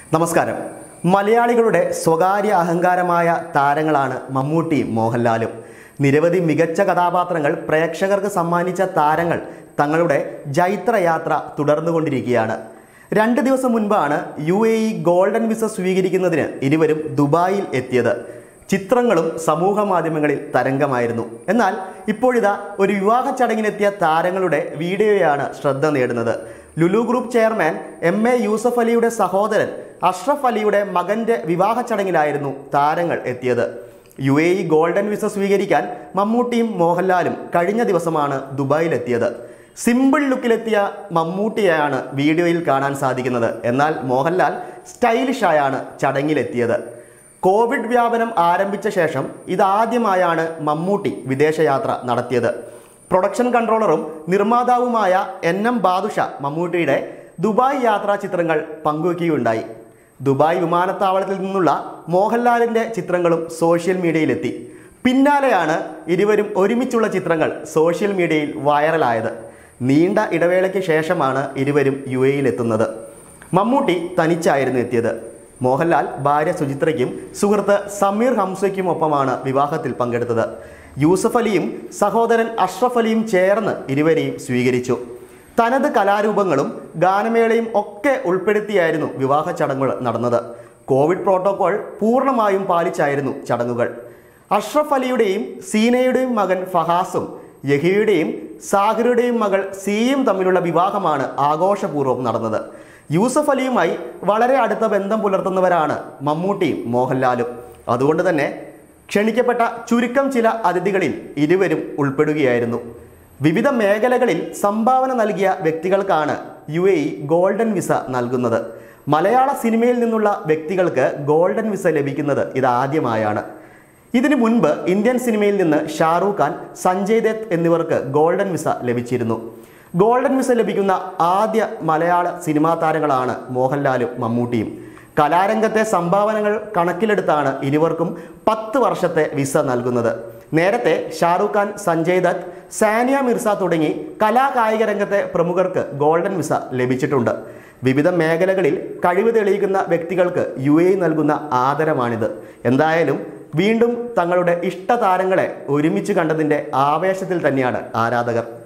നമസ്കാരം മലയാളികളുടെ സ്വകാര്യ അഹങ്കാരമായ താരങ്ങളാണ് മമ്മൂട്ടിയും മോഹൻലാലും നിരവധി മികച്ച കഥാപാത്രങ്ങൾ പ്രേക്ഷകർക്ക് സമ്മാനിച്ച താരങ്ങൾ തങ്ങളുടെ ജൈത്രയാത്ര തുടർന്നുകൊണ്ടിരിക്കുകയാണ് രണ്ട് ദിവസം മുൻപാണ് U A E golden visa സ്വീകരിക്കുന്നതിന് ഇരുവരും ദുബായിൽ എത്തിയത് ചിത്രങ്ങളും സമൂഹ മാധ്യമങ്ങളിൽ തരംഗമായിരുന്നു എന്നാൽ ഇപ്പോഴിതാ ഒരു വിവാഹ ചടങ്ങിനെത്തിയ താരങ്ങളുടെ വീഡിയോയാണ് ശ്രദ്ധ നേടുന്നത് Lulu group chairman M A Yusuff അലിയുടെ സഹോദരൻ അഷ്റഫ് അലിയുടെ മകന്റെ വിവാഹ ചടങ്ങിലായിരുന്നു താരങ്ങൾ എത്തിയത് U A E golden visa സ്വീകരിക്കാൻ മമ്മൂട്ടിയും മോഹൻലാലും കഴിഞ്ഞ ദിവസമാണ് ദുബായിലെത്തിയത് സിമ്പിൾ ലുക്കിലെത്തിയ മമ്മൂട്ടിയെയാണ് വീഡിയോയിൽ കാണാൻ സാധിക്കുന്നത് എന്നാൽ മോഹൻലാൽ സ്റ്റൈലിഷായാണ് ചടങ്ങിലെത്തിയത് കോവിഡ് വ്യാപനം ആരംഭിച്ച ശേഷം ഇതാദ്യമായാണ് മമ്മൂട്ടി വിദേശയാത്ര നടത്തിയത് പ്രൊഡക്ഷൻ കൺട്രോളറും നിർമ്മാതാവുമായ എൻ എം ബാദുഷ മമ്മൂട്ടിയുടെ ദുബായ് യാത്രാ ചിത്രങ്ങൾ പങ്കുവയ്ക്കുകയുണ്ടായി ദുബായ് വിമാനത്താവളത്തിൽ നിന്നുള്ള മോഹൻലാലിൻ്റെ ചിത്രങ്ങളും സോഷ്യൽ മീഡിയയിലെത്തി പിന്നാലെയാണ് ഇരുവരും ഒരുമിച്ചുള്ള ചിത്രങ്ങൾ സോഷ്യൽ മീഡിയയിൽ വൈറലായത് നീണ്ട ഇടവേളയ്ക്ക് ശേഷമാണ് ഇരുവരും യു എയിലെത്തുന്നത് മമ്മൂട്ടി തനിച്ചായിരുന്നു എത്തിയത് മോഹൻലാൽ ഭാര്യ സുചിത്രയ്ക്കും സുഹൃത്ത് സമീർ ഹംസയ്ക്കുമൊപ്പമാണ് വിവാഹത്തിൽ പങ്കെടുത്തത് യൂസഫ് അലിയും സഹോദരൻ അഷ്റഫ് അലിയും ചേർന്ന് ഇരുവരെയും സ്വീകരിച്ചു തനത് കലാരൂപങ്ങളും ഗാനമേളയും ഒക്കെ ഉൾപ്പെടുത്തിയായിരുന്നു വിവാഹ ചടങ്ങുകൾ നടന്നത് കോവിഡ് പ്രോട്ടോകോൾ പൂർണ്ണമായും പാലിച്ചായിരുന്നു ചടങ്ങുകൾ അഷ്റഫ് അലിയുടെയും സീനയുടെയും മകൻ ഫഹാസും യഹിയുടെയും സാഹിറുടെയും മകൾ സിയും തമ്മിലുള്ള വിവാഹമാണ് ആഘോഷപൂർവ്വം നടന്നത് യൂസഫ് അലിയുമായി വളരെ അടുത്ത ബന്ധം പുലർത്തുന്നവരാണ് മമ്മൂട്ടിയും മോഹൻലാലും അതുകൊണ്ട് തന്നെ ക്ഷണിക്കപ്പെട്ട ചുരുക്കം ചില അതിഥികളിൽ ഇരുവരും ഉൾപ്പെടുകയായിരുന്നു വിവിധ മേഖലകളിൽ സംഭാവന നൽകിയ വ്യക്തികൾക്കാണ് U A E golden visa നൽകുന്നത് മലയാള സിനിമയിൽ നിന്നുള്ള വ്യക്തികൾക്ക് ഗോൾഡൻ വിസ ലഭിക്കുന്നത് ഇതാദ്യമായാണ് ഇതിനു മുൻപ് ഇന്ത്യൻ സിനിമയിൽ നിന്ന് ഷാറൂഖ് ഖാൻ സഞ്ജയ് ദത്ത് എന്നിവർക്ക് ഗോൾഡൻ വിസ ലഭിച്ചിരുന്നു ഗോൾഡൻ വിസ ലഭിക്കുന്ന ആദ്യ മലയാള സിനിമാ താരങ്ങളാണ് മോഹൻലാലും മമ്മൂട്ടിയും കലാരംഗത്തെ സംഭാവനകൾ കണക്കിലെടുത്താണ് ഇരുവർക്കും പത്ത് വർഷത്തെ വിസ നൽകുന്നത് നേരത്തെ ഷാറൂഖ് ഖാൻ സഞ്ജയ് ദത്ത് സാനിയ മിർസ തുടങ്ങി കലാകായിക രംഗത്തെ പ്രമുഖർക്ക് ഗോൾഡൻ വിസ ലഭിച്ചിട്ടുണ്ട് വിവിധ മേഖലകളിൽ കഴിവ് തെളിയിക്കുന്ന വ്യക്തികൾക്ക് യു എ നൽകുന്ന ആദരമാണിത് എന്തായാലും വീണ്ടും തങ്ങളുടെ ഇഷ്ടതാരങ്ങളെ ഒരുമിച്ച് കണ്ടതിൻ്റെ ആവേശത്തിൽ തന്നെയാണ് ആരാധകർ